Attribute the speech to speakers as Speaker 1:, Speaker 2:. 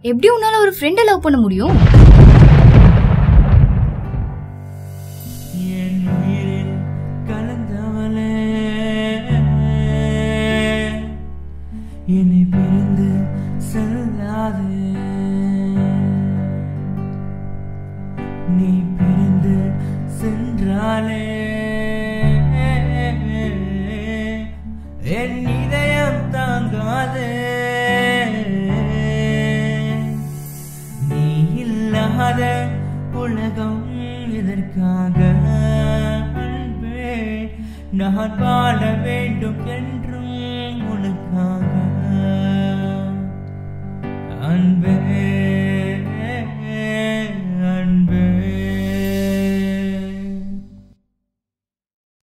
Speaker 1: எப்படி உன்னால ஒரு ஃப்ரெண்டை லவ் பண்ண முடியும்
Speaker 2: என் உயிரில் கலந்தவளே என்னை பிரிந்து செல்லாதே நீ பிரிந்து சென்றாலே என் இதயம் தாங்காதே நீ இல்லாத உலகம் எதற்காக அன்பே நான் வாழ வேண்டும் என்றும் உனக்காக அன்பே